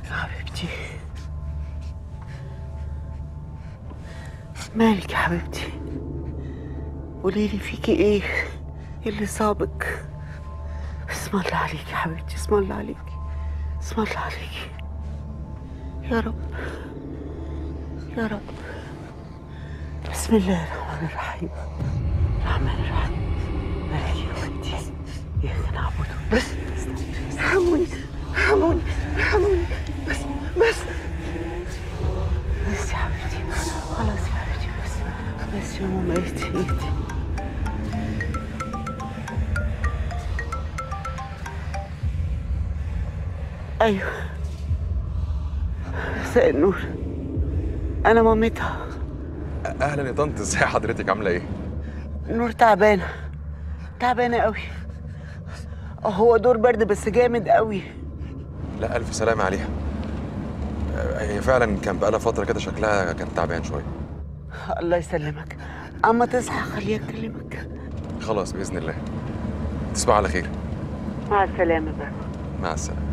حبيبتي مالك يا حبيبتي قوليلي فيكي ايه ايه اللي صابك اسم الله عليك يا حبيبتي اسم الله عليك اسم الله عليك يا رب يا رب بسم الله الرحمن الرحيم الرحمن الرحيم مالك يا حبيبتي اياك نعبد بس ارحموني ارحموني ارحموني بس بس بس يا حبيبتي خلاص يا حبيبتي بس بس يا ماما اهدي اهدي ايوه مساء النور انا مامتها اهلا يا طنط ازي حضرتك عامله ايه نور تعبانه تعبانه قوي هو دور برد بس جامد قوي لا الف سلامه عليها آه، هي فعلا كان بقالها فتره كده شكلها كان تعبان شويه الله يسلمك اما تصحى خليها اكلمك خلاص باذن الله تصبح على خير مع السلامه بقى مع السلامه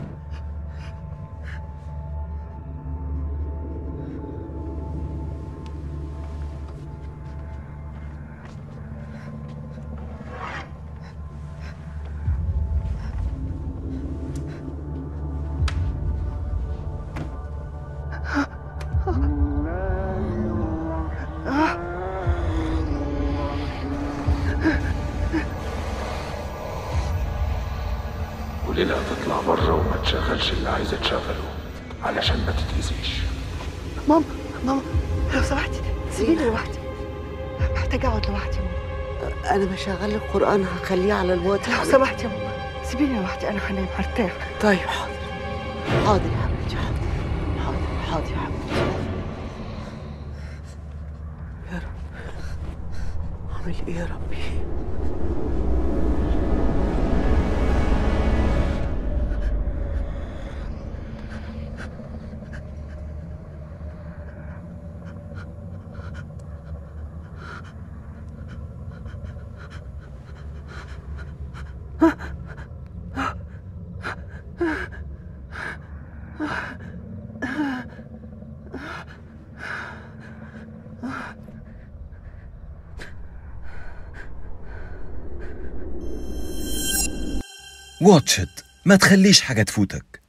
وليلى تطلع بره وما تشغلش اللي عايزه تشغله علشان ما تتأذيش ماما ماما لو سمحتي سيبيني لوحدي محتاجة أقعد لوحدي يا ماما انا بشغل لك قران هخليه على الواتس لو سمحتي يا ماما سيبيني لوحدي أنا هنام هرتاح طيب حاضر حاضر يا حبيبتي حاضر حاضر حاضر يا حبيبتي يا رب اعمل ايه يا ربي واتشت ما تخليش حاجة تفوتك